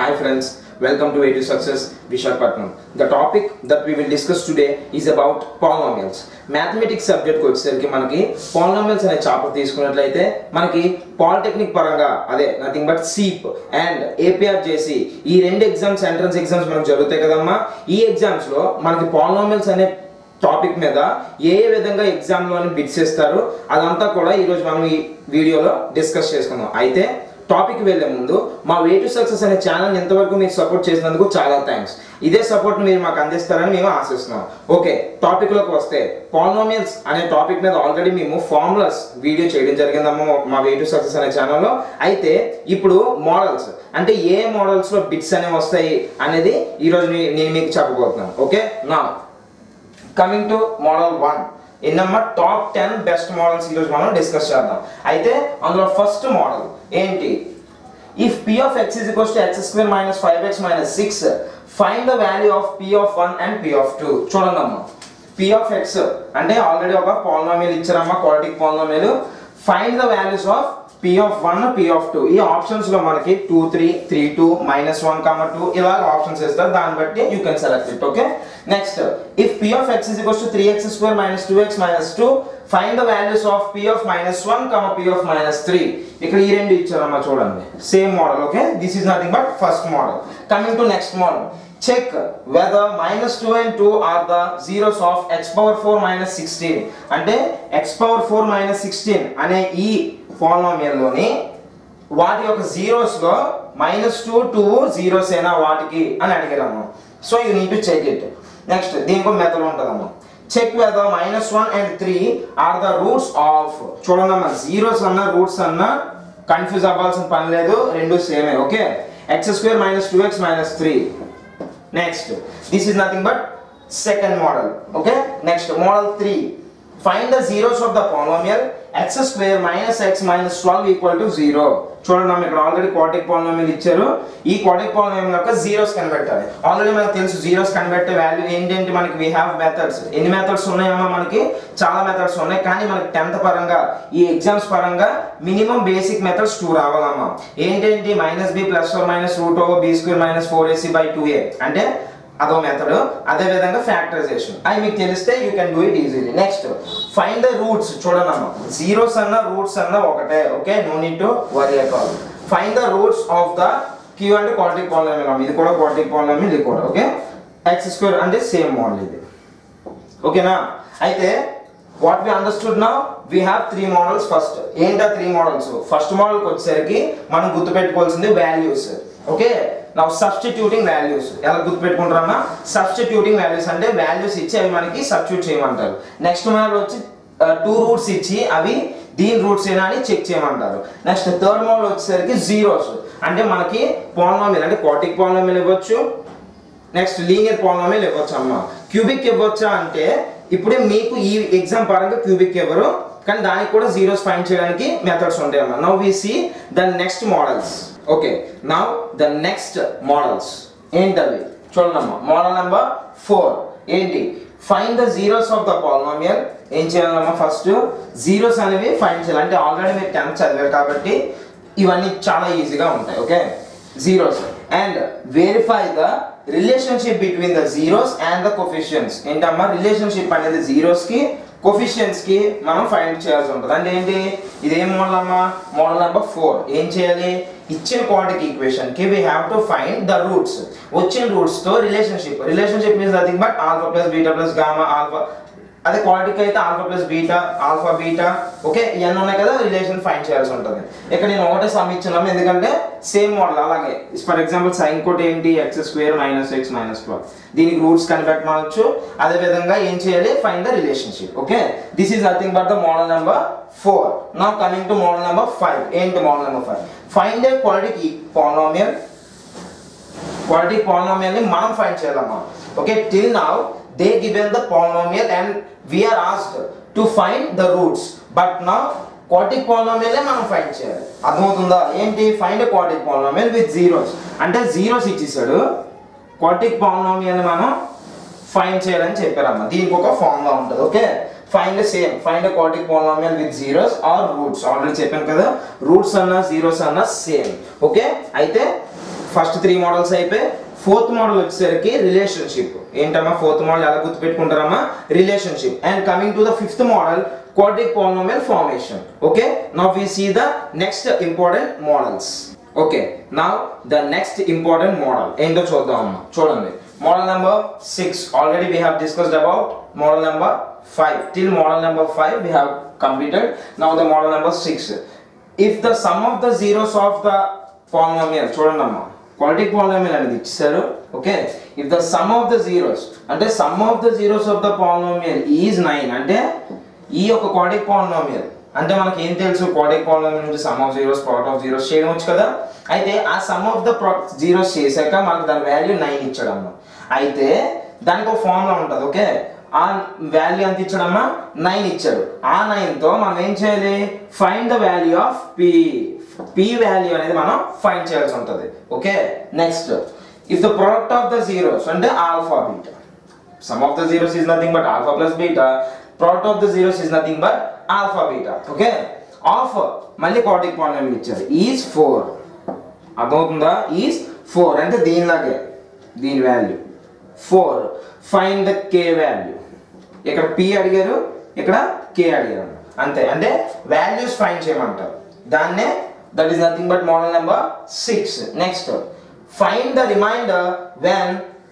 Hi friends, welcome to Way to Success Vishakhapatnam. The topic that we will discuss today is about polynomials. Mathematics సబ్జెక్ట్కి వచ్చేసరికి మనకి polynomials అనే chapter తీసుకున్నట్లయితే మనకి polytechnic పరంగా అదే nothing but CEEP and APR చేసి ఈ రెండు ఎగ్జామ్స్ ఎంట్రన్స్ ఎగ్జామ్స్ మనకు జరుగుతాయి కదమ్మా ఈ ఎగ్జామ్స్లో మనకి పాలినామియల్స్ అనే టాపిక్ మీద ఏ ఏ విధంగా ఎగ్జామ్లోని బిట్స్ ఇస్తారు అదంతా కూడా ఈరోజు మనం ఈ వీడియోలో డిస్కస్ చేసుకుందాం అయితే టాపిక్ వెళ్ళే ముందు మా వే టు సక్సెస్ అనే ఛానల్ ఇంతవరకు మీరు సపోర్ట్ చేసినందుకు చాలా థ్యాంక్స్ ఇదే సపోర్ట్ మీరు మాకు అందిస్తారని మేము ఆశిస్తున్నాం ఓకే టాపిక్లోకి వస్తే పాలినామియల్స్ అనే టాపిక్ మీద ఆల్రెడీ మేము ఫార్ములాస్ వీడియో చేయడం జరిగిందమ్మా మా వే టు సక్సెస్ అనే ఛానల్లో అయితే ఇప్పుడు మోడల్స్ అంటే ఏ మోడల్స్లో బిట్స్ అనేవి వస్తాయి అనేది ఈరోజు నే- నేను మీకు చెప్పబోతున్నాను ఓకే నా కమింగ్ టు మోడల్ వన్ ఎన్నమ్మా టాప్ టెన్ బెస్ట్ మోడల్స్ ఈరోజు మనం డిస్కస్ చేద్దాం అయితే అందులో ఫస్ట్ మోడల్ ఏంటి if p of x is equals to x square minus five x minus six find the value of p of one and p of two చూడండి అమ్మా p of x అంటే already ఒక polynomial ఇచ్చారమ్మా quadratic polynomial find the values of p of one p of two ఈ options లో మనకి two three three two minus one comma two ఇలా options ఇస్తారు దాన్ని బట్టి you can select it okay next if p of x is equals to three x square minus two x minus two find the values of p of minus one comma p of minus three ఇక్కడ ఈ రెండు ఇచ్చారమ్మా చూడండి same model okay this is nothing but first model coming to next model check whether minus two and two are the zeros of x power four minus sixteen అంటే x power four minus sixteen అనే ఈ లోని వాటి యొక్క zeros లో minus two two zeros అయినా వాటికి అని అడిగారమ్మ so you need to check it next దీనికి మెథడ్ ఉంటుందమ్మ check whether minus one and three are the roots of చూడండి అమ్మా జీరోస్ అన్న రూట్స్ అన్న కన్ఫ్యూజ్ అవ్వాల్సిన పని లేదు రెండు సేమే okay x square minus two x minus three next this is nothing but second model okay next model three find the zeros of the polynomial x square minus x minus twelve equal to zero చూడండి మనం ఇక్కడ already quadratic polynomial ఇచ్చారు ఈ quadratic polynomial యొక్క zeros కనిపెట్టాలి already మనకు తెలుసు zeros కనిపెట్టే వాల్యూ ఏంటంటే మనకి వీ హ్యావ్ మెథడ్స్ ఎన్ని మెథడ్స్ ఉన్నాయమ్మా మనకి చాలా మెథడ్స్ ఉన్నాయి కానీ మనకి టెన్త్ పరంగా ఈ ఎగ్జామ్స్ పరంగా మినిమం బేసిక్ మెథడ్స్ టూ రావాలమ్మా ఏంటంటే minus b plus four minus root over b square minus four ac by two a అంటే అదో మెథడ్ అదే విధంగా ఫ్యాక్టరైజేషన్ అవి మీకు తెలిస్తే you can do it easily next find the roots చూడండి అమ్మ జీరోస్ అన్న రూట్స్ అన్న ఒకటే okay no need to worry అకాల్ find the roots of the q అంటే క్వాలిటిక్ పాలినామిల్ ఇది కూడా క్వాలిటిక్ పాలినామిల్ ఇది కూడా ఓకే ఎక్స్ స్క్వేర్ అంటే సేమ్ మోడల్ ఇది ఓకేనా అయితే వాట్ వి అండర్స్టూడ్ నా we have three models first ఏంటా త్రీ మోడల్స్ ఫస్ట్ మోడల్కి వచ్చేసరికి మనం గుర్తుపెట్టుకోవాల్సింది వాల్యూస్ ఓకే నా సబ్స్టిట్యూటింగ్ వాల్యూస్ ఎలా గుర్తుపెట్టుకుంటారమ్మా సబ్స్టిట్యూటింగ్ వాల్యూస్ అంటే వాల్యూస్ ఇచ్చి అవి మనకి సబ్స్టిట్యూట్ చేయమంటారు నెక్స్ట్ మోడల్ వచ్చి టూ రూట్స్ ఇచ్చి అవి దీని రూట్స్ ఏనా అని చెక్ చేయమంటారు నెక్స్ట్ థర్డ్ మోడల్ వచ్చేసరికి జీరోస్ అంటే మనకి పాలినామిల్ అంటే క్వాటిక్ పాలినామిల్ ఇవ్వచ్చు నెక్స్ట్ లీనియర్ పాలినామిల్ ఇవ్వచ్చు అమ్మ క్యూబిక్ ఇవ్వచ్చా అంటే ఇప్పుడే మీకు ఈ ఎగ్జామ్ పరంగా క్యూబిక్ ఇవ్వరు కానీ దానికి కూడా జీరోస్ ఫైండ్ చేయడానికి మెథడ్స్ ఉంటాయి అమ్మ now we see the next models okay now the next models ఏంటవి చూడండి అమ్మ మోడల్ నెంబర్ ఫోర్ ఏంటి find the zeros of the polynomial ఏం చేయాలమ్మా ఫస్ట్ జీరోస్ అనేవి ఫైండ్ చేయాలి అంటే ఆల్రెడీ మీరు టెన్త్ చదివారు కాబట్టి ఇవన్నీ చాలా ఈజీగా ఉంటాయి okay zeros and verify the relationship between the zeros and the coefficients ఏంటమ్మా రిలేషన్షిప్ అనేది జీరోస్ కి కొఫిషియన్స్ కి మనం ఫైండ్ చేయాల్సి ఉంటుంది అంటే ఏంటి ఇదేం మోడల్ అమ్మా మోడల్ నెంబర్ ఫోర్ ఏం చేయాలి ఇచ్చిన క్వాంటిక్ ఈక్వేషన్ కి we have to find the roots వచ్చిన రూట్స్ తో relationship relationship means nothing but alpha plus beta plus gamma alpha అదే క్వాలిటీకి అయితే alpha plus beta alpha beta okay ఇవన్నీ ఉన్నాయి కదా రిలేషన్ ఫైండ్ చేయాల్సి ఉంటుంది ఇక్కడ నేను ఒకటే సమ్ ఇచ్చున్నాము ఎందుకంటే సేమ్ మోడల్ అలాగే ఫర్ ఎగ్జాంపుల్ సైన్ కోట్ ఏంటి x square minus x minus twelve దీనికి రూట్స్ కనిపెట్టవచ్చు అదే విధంగా ఏం చేయాలి find the relationship okay this is nothing but the model number four నా coming to model number five ఏంటి model number five find a క్వాలిటీకి పాలినామియల్ క్వాలిటీ పాలినామియల్ ని మనం ఫైండ్ చేయాలమ్మా okay till now they given the polynomial and we are asked to find the roots but now quadratic polynomial మనం find చేయాలి అర్థమవుతుందా ఏంటి find quadratic polynomial with zeros అంటే zeros ఇచ్చేసాడు క్వాటిక్ పాలినామియల్ మనం ఫైండ్ చేయాలని చెప్పారమ్మా దీనికి ఒక ఫార్ములా ఉంటుంది okay find same find quadratic polynomial with zeros or roots already చెప్పాను కదా రూట్స్ అన్న జీరోస్ అన్న సేమ్ ఓకే అయితే ఫస్ట్ త్రీ మోడల్స్ అయిపోయి ఫోర్త్ మోడల్ వచ్చేసరికి రిలేషన్షిప్ ఏంటమ్మా ఫోర్త్ మోడల్ ఎలా గుర్తుపెట్టుకుంటారమ్మా relationship and coming to the fifth model quadratic polynomial formation okay now we see the next important models okay now the next important model ఏంటో చూద్దాం అమ్మా చూడండి model number six already we have discussed about model number 5 till model number 5 we have completed now the model number 6 if the sum of the zeros of the polynomial చూడండి అమ్మా క్వాలిటిక్ polynomial అనేది ఇచ్చారు okay if the sum of the zeros అంటే sum of the zeros of the polynomial is nine అంటే ఈ యొక్క quadratic polynomial అంటే మనకి ఏం తెలుసు క్వాడిక్ పాలినామియల్ నుంచి sum of zeros product of zeros చేయడం వచ్చు కదా అయితే ఆ సమ్ ఆఫ్ ద జీరోస్ చేశాక మనకు దాని వాల్యూ నైన్ ఇచ్చాడు అమ్మ అయితే దానికి ఒక ఫార్ములా ఉంటుంది ఓకే ఆ వాల్యూ ఎంత ఇచ్చాడమ్మా నైన్ ఇచ్చాడు ఆ నైన్ తో మనం ఏం చేయాలి find the value of p p value అనేది మనం ఫైండ్ చేయాల్సి ఉంటుంది okay next if the product of the zeros అంటే alpha beta sum of the zeros is nothing but alpha plus beta product of the zeros is nothing but alpha beta okay of మళ్ళీ quadratic polynomial ఇచ్చారు is four అర్థమవుతుందా is four అంటే దీనిలాగే దీని value four find the k value ఇక్కడ p అడిగారు ఇక్కడ కే అడిగారు అంతే అంటే వాల్యూస్ ఫైన్ చేయమంటారు దాన్నే that is nothing but model number six next find the remainder when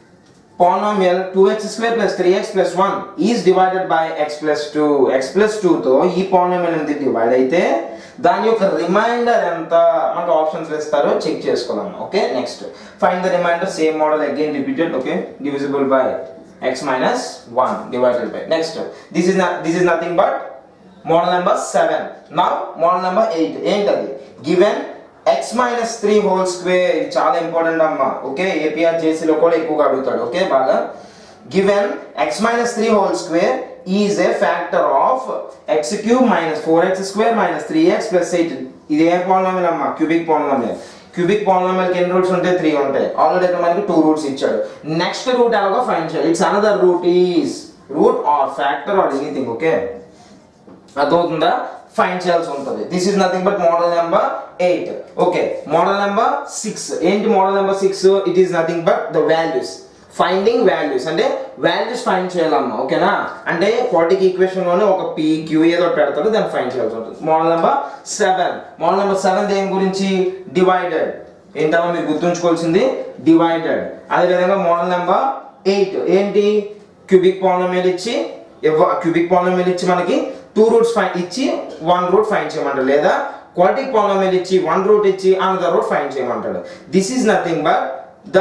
polynomial 2x square plus 3x plus 1 is divided by x plus 2 x plus 2 తో ఈ పాలినామియల్ ఎంత డివైడ్ అయితే దాని యొక్క రిమైండర్ ఎంత మనకు ఆప్షన్స్ ఇస్తారు చెక్ చేసుకోవాలి okay next find the remainder same model again repeated okay divisible by x minus 1 divided by next this is not this is nothing but model number 7 now model number 8 ఏంటది given x minus three whole square ఇది చాలా important అమ్మా okay APR జేసీలో కూడా ఎక్కువగా అడుగుతాడు okay బాగా given x minus three whole square is a factor of x cube minus four x square minus three x plus eight ఇది ఏ polynomial అమ్మా క్యూబిక్ పాలినామియల్ క్యూబిక్ పాలినామియల్కి ఎన్ని రూట్స్ ఉంటాయి త్రీ ఉంటాయి ఆల్రెడీ ఇక్కడ మనకి టూ రూట్స్ ఇచ్చాడు నెక్స్ట్ రూట్ ఎలాగో ఫైన్ చేయాలి it's another root is root or factor or anything okay అర్థమవుతుందా ఫైన్ చేయాల్సి ఉంటుంది this is nothing but model number eight okay model number six ఏంటి model number six it is nothing but the values finding values అంటే values find చేయాలమ్మా ఓకేనా అంటే క్వాటిక్ equation లోనే ఒక పీ క్యూ ఏదో ఒకటి పెడతాడు దాన్ని ఫైండ్ చేయాల్సి ఉంటుంది model number seven model number seven దేని గురించి డివైడెడ్ ఏంటమ్మా మీరు గుర్తుంచుకోవాల్సింది డివైడెడ్ అదేవిధంగా మోడల్ నెంబర్ ఎయిట్ ఏంటి క్యూబిక్ పాలినామియల్ ఇచ్చి క్యూబిక్ పాలినామియల్ ఇచ్చి మనకి టూ రూట్స్ ఫైన్ ఇచ్చి వన్ రూట్ ఫైన్ చేయమంటాడు లేదా క్వాటిక్ పాలినామియల్ ఇచ్చి వన్ రూట్ ఇచ్చి అనదర్ రూట్ ఫైన్ చేయమంటాడు this is nothing but the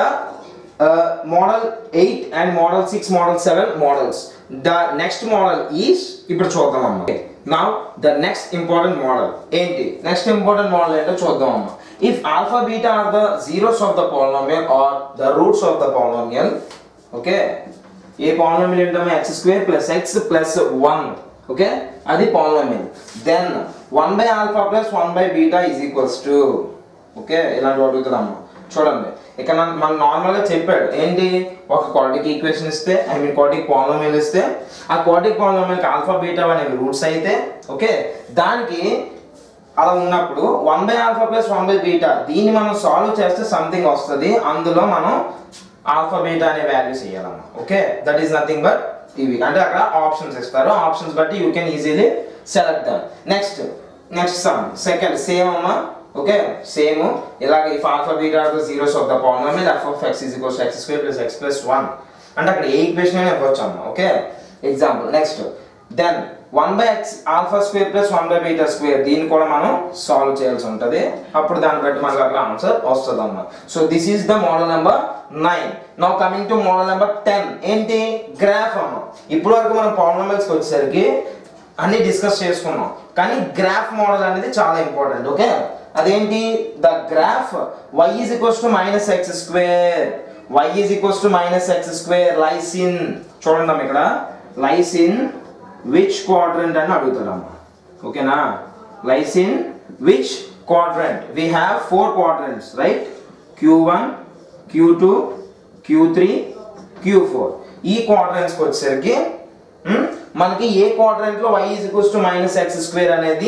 model eight and model six model seven models the next model is ఇప్పుడు చూద్దాం అమ్మ నా ద నెక్స్ట్ ఇంపార్టెంట్ మోడల్ ఏంటి నెక్స్ట్ ఇంపార్టెంట్ మోడల్ ఏంటో చూద్దాం అమ్మ if alpha beta are the zeros of the polynomial are the roots of the polynomial okay ఏ polynomial ఏంటమ్మా x square plus x plus one okay అది polynomial then one by alpha plus one by beta is equals to okay ఇలాంటి అడుగుతున్నాము చూడండి ఇక్కడ మన- మనం నార్మల్గా చెప్పాడు ఏంటి ఒక క్వాటిక్ ఈక్వేషన్ ఇస్తే ఐ మీన్ క్వాటిక్ పాలినామియల్ ఇస్తే ఆ క్వాటిక్ పాలినామియల్కి ఆల్ఫా బీటా అనేవి రూట్స్ అయితే ఓకే దానికి అలా ఉన్నప్పుడు one by alpha plus one by beta దీన్ని మనం సాల్వ్ చేస్తే సంథింగ్ వస్తుంది అందులో మనం ఆల్ఫా బీటా అనే వాల్యూస్ ఇవ్వాలమ్మా okay that is nothing but ఇవి అంటే అక్కడ ఆప్షన్స్ ఇస్తారు ఆప్షన్స్ బట్టి you can easily select them next next sum second same అమ్మా ఓకే సేమ్ ఇలాగ if alpha beta are the zeros of the polynomial f of x is equals x square plus x plus one అంటే అక్కడ ఏ equation అయినా ఇవ్వచ్చు అమ్మా okay example next then one by x alpha square plus one by beta square దీన్ని కూడా మనం solve చేయాల్సి ఉంటుంది అప్పుడు దాన్ని బట్టి మనకు అక్కడ ఆన్సర్ వస్తుంది అన్నమాట so this is the model number nine now coming to model number ten ఏంటి గ్రాఫ్ అమ్మ ఇప్పటి వరకు మనం పాలినామియల్స్కి వచ్చేసరికి అన్ని డిస్కస్ చేసుకున్నాం కానీ గ్రాఫ్ మోడల్ అనేది చాలా ఇంపార్టెంట్ ఓకే అదేంటి the graph y is equals to minus x square y is equals to minus x square lies in చూడండి అమ్మ ఇక్కడ లైస్ ఇన్ విచ్ క్వాడ్రంట్ అని అడుగుతాడమ్మ ఓకేనా lies in which quadrant we have four quadrants right Q one Q two Q three Q four ఈ క్వాడ్రంట్స్కి వచ్చేసరికి మ్, మనకి ఏ క్వాడ్రంట్ లో y is equals to minus x square అనేది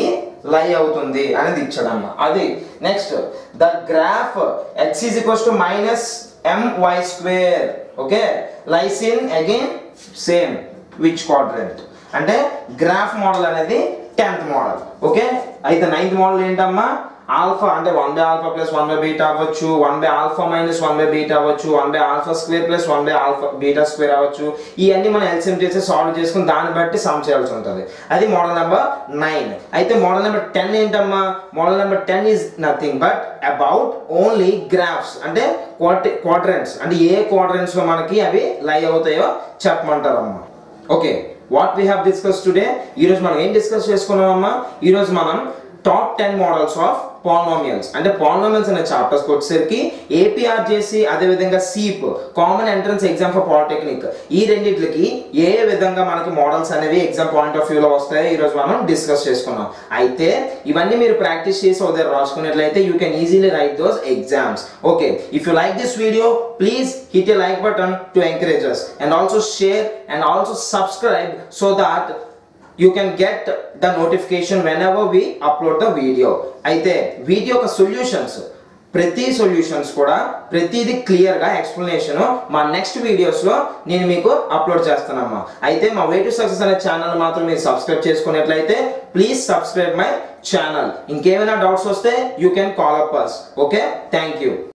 లై అవుతుంది అనేది ఇచ్చాడమ్మ అది next the graph x is equals to minus m y square okay lies in again same which quadrant అంటే గ్రాఫ్ మోడల్ అనేది టెన్త్ మోడల్ ఓకే అయితే ninth model ఏంటమ్మా alpha అంటే one by alpha plus one by beta అవ్వచ్చు one by alpha minus one by beta అవ్వచ్చు one by alpha square plus one by alpha beta square అవ్వచ్చు ఇవన్నీ మనం LCM చేసి solve చేసుకుని దాన్ని బట్టి సమ్ చేయాల్సి ఉంటుంది అది మోడల్ నెంబర్ నైన్ అయితే మోడల్ నెంబర్ టెన్ ఏంటమ్మా model number ten is nothing but about only graphs అంటే క్వార్టి క్వాడ్రెంట్స్ అంటే ఏ quadrants లో మనకి అవి లై అవుతాయో చెప్పమంటారమ్మా okay what we have discuss today ఈరోజు మనం ఏం డిస్కస్ చేసుకున్నామమ్మా ఈరోజు మనం top ten models of polynomials అంటే పాలినామియల్స్ అనే చాప్టర్స్కి వచ్చేసరికి ఏపీఆర్ చేసి అదేవిధంగా CEEP common entrance exam for polytechnic ఈ రెండింటికి ఏ విధంగా మనకి మోడల్స్ అనేవి ఎగ్జామ్ పాయింట్ ఆఫ్ వ్యూలో వస్తాయో ఈరోజు మనం డిస్కస్ చేసుకున్నాం అయితే ఇవన్నీ మీరు ప్రాక్టీస్ చేసి ఉదయం రాసుకున్నట్లయితే you can easily write those exams okay if you like this video please hit a like button to encourage us and also share and also subscribe so that you can get the notification whenever we upload the video అయితే వీటి యొక్క solutions ప్రతి solutions కూడా ప్రతిదీ క్లియర్గా explanation మా next వీడియోస్లో నేను మీకు అప్లోడ్ చేస్తానమ్మా అయితే మా వే టు సక్సెస్ అనే ఛానల్ మాత్రం మీరు సబ్స్క్రైబ్ చేసుకున్నట్లయితే ప్లీజ్ సబ్స్క్రైబ్ మై ఛానల్ ఇంకేమైనా డౌట్స్ వస్తే you can call up us okay thank you